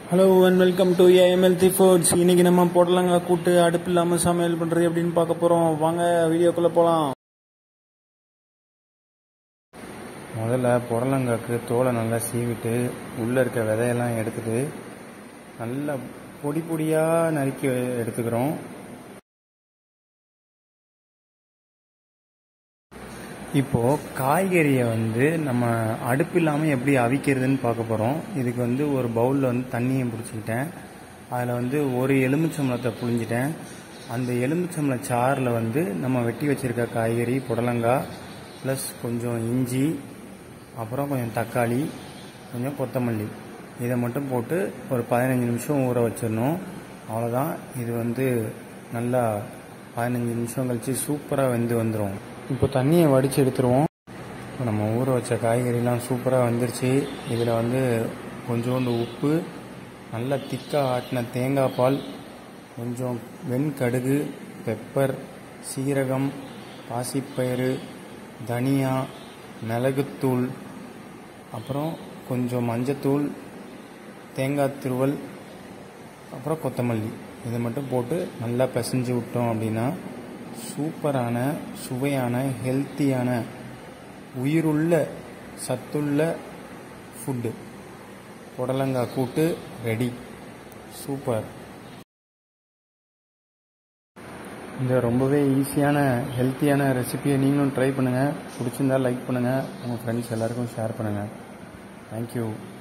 hello and welcome to AMLT foods இன்னைக்கு நம்ம பொடலங்காய் கூட்டு அடுப்பு இல்லாமல் சமையல் பண்ணுறது எப்படின்னு பார்க்க போகிறோம் வாங்க வீடியோக்குள்ளே போகலாம் முதல்ல புடலங்காக்கு தோலை நல்லா சீவிட்டு உள்ளே இருக்க விதையெல்லாம் எடுத்துட்டு நல்லா பொடி பொடியாக நறுக்கி எடுத்துக்கிறோம் இப்போது காய்கறியை வந்து நம்ம அடுப்பு இல்லாமல் எப்படி அவிக்கிறதுன்னு பார்க்க போகிறோம் இதுக்கு வந்து ஒரு பவுலில் வந்து தண்ணியை பிடிச்சிக்கிட்டேன் அதில் வந்து ஒரு எலுமிச்சம்பழத்தை புழிஞ்சிட்டேன் அந்த எலுமிச்சம்பழ சாறில் வந்து நம்ம வெட்டி வச்சுருக்க காய்கறி புடலங்காய் ப்ளஸ் கொஞ்சம் இஞ்சி அப்புறம் கொஞ்சம் தக்காளி கொஞ்சம் கொத்தமல்லி இதை மட்டும் போட்டு ஒரு பதினஞ்சு நிமிஷம் ஊற வச்சிடணும் அவ்வளோதான் இது வந்து நல்லா பதினஞ்சு நிமிஷம் கழித்து சூப்பராக வெந்து வந்துடும் இப்போ தண்ணியை வடித்து எடுத்துருவோம் இப்போ நம்ம ஊற வச்ச காய்கறிலாம் சூப்பராக வந்துருச்சு இதில் வந்து கொஞ்சோண்டு உப்பு நல்லா திக்காக ஆட்டின தேங்காய் பால் கொஞ்சம் வெண்கடுகு பெப்பர் சீரகம் பாசிப்பயிறு தனியா மிளகுத்தூள் அப்புறம் கொஞ்சம் மஞ்சத்தூள் தேங்காய் திருவல் அப்புறம் கொத்தமல்லி இதை மட்டும் போட்டு நல்லா பிசைஞ்சு விட்டோம் அப்படின்னா சூப்பரான சுவையான ஹெல்த்தியான உயிருள்ள சத்துள்ள ஃபுட்டு புடலங்காய் கூட்டு ரெடி சூப்பர் இந்த ரொம்பவே ஈஸியான ஹெல்த்தியான ரெசிபியை நீங்களும் ட்ரை பண்ணுங்கள் பிடிச்சிருந்தா லைக் பண்ணுங்கள் உங்கள் ஃப்ரெண்ட்ஸ் எல்லாருக்கும் ஷேர் பண்ணுங்கள் தேங்க்யூ